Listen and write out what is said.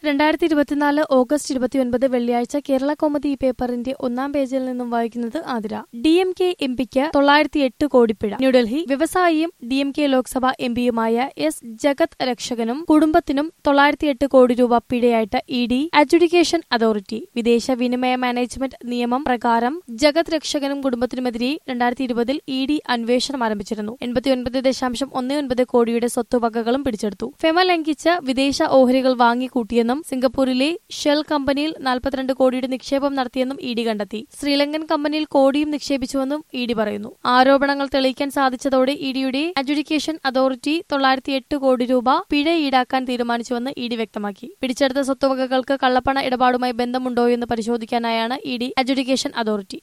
രണ്ടായിരത്തി ഇരുപത്തിനാല് ഓഗസ്റ്റ് ഇരുപത്തിയൊൻപത് വെള്ളിയാഴ്ച കേരള കോമതി ഈ പേപ്പറിന്റെ ഒന്നാം പേജിൽ നിന്നും വായിക്കുന്നത് Athira D M K M പിക്ക് തൊള്ളായിരത്തി എട്ട് കോടി പിഴ ന്യൂഡൽഹി വ്യവസായിയും D M K Lok Sabha M പിയുമായ എസ് ജഗത് രക്ഷകനും കുടുംബത്തിനും തൊള്ളായിരത്തി എട്ട് കോടി രൂപ പിഴയായിട്ട് ഇ ഡി അഡ്ജുഡിക്കേഷൻ അതോറിറ്റി വിദേശ വിനിമയ മാനേജ്മെന്റ് നിയമം പ്രകാരം ജഗത് രക്ഷകനും കുടുംബത്തിനുമെതിരെ രണ്ടായിരത്തി ഇരുപതിൽ ഇ ഡി അന്വേഷണം ആരംഭിച്ചിരുന്നു എൺപത്തിയൊൻപത് ദശാംശം ഒന്ന് ഒൻപത് കോടിയുടെ സ്വത്തുവകകളും പിടിച്ചെടുത്തു ഫെമ ലംഘിച്ച് വിദേശ ഓഹരികൾ വാങ്ങിക്കൂട്ടിയെന്നും സിംഗപ്പൂരിലെ ഷെൽ കമ്പനിയിൽ നാൽപ്പത്തിരണ്ട് കോടിയുടെ നിക്ഷേപം നടത്തിയെന്നും ഇ ഡി കണ്ടെത്തി ശ്രീലങ്കൻ കമ്പനിയിൽ കോടിയും നിക്ഷേപിച്ചുവെന്നും ഇ ഡി പറയുന്നു ആരോപണങ്ങൾ തെളിയിക്കാൻ സാധിച്ചതോടെ ഇ ഡിയുടെ അഡ്ജുഡിക്കേഷൻ അതോറിറ്റി തൊള്ളായിരത്തി എട്ട് കോടി രൂപ പിഴ ഈടാക്കാൻ തീരുമാനിച്ചുവെന്ന് ഇ ഡി വ്യക്തമാക്കി പിടിച്ചെടുത്ത സ്വത്തുവകകൾക്ക് കള്ളപ്പണ ഇടപാടുമായി ബന്ധമുണ്ടോയെന്ന് പരിശോധിക്കാനായാണ് ഇ ഡി അഡ്ജുഡിക്കേഷൻ അതോറിറ്റി